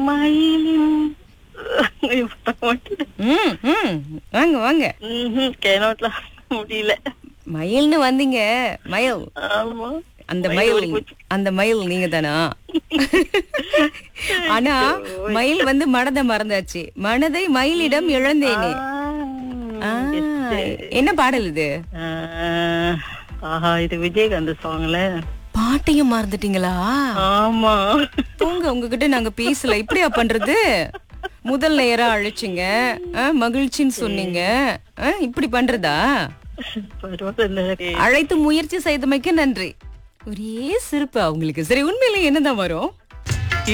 மயிலின் இப்ப மட்டும் ம் ம் வாங்க வாங்க ம்ஹும், cannot lah. முடியல மயில்னு வந்தீங்க மயில் ஆமா அந்த மயில் மயில் ஓடி போச்சு. அந்த மயில் நீங்க தானா ஆனா மயில் வந்து மனதை மறந்தாச்சு மனதை மயிலிடம் இழந்தேனே ஆ, என்ன பாடல் இது ஆ, ஆஹா இது விஜயகாந்த் சாங்ல பாட்டையும் மறந்துட்டீங்களா ஆமா போங்க உங்ககிட்ட நாங்க பேசல இப்படியா பண்றது முதல் நேரா அழைச்சிங்க ஆ, மகிழ்ச்சின்னு சொன்னீங்க ஆ, இப்படி பண்றதா பரவாயில்ல அழைத்து முயற்சி செய்தமைக்கு நன்றி ஒரே சிரிப்பு அவங்களுக்கு சரி உண்மையில என்னதான் வரும்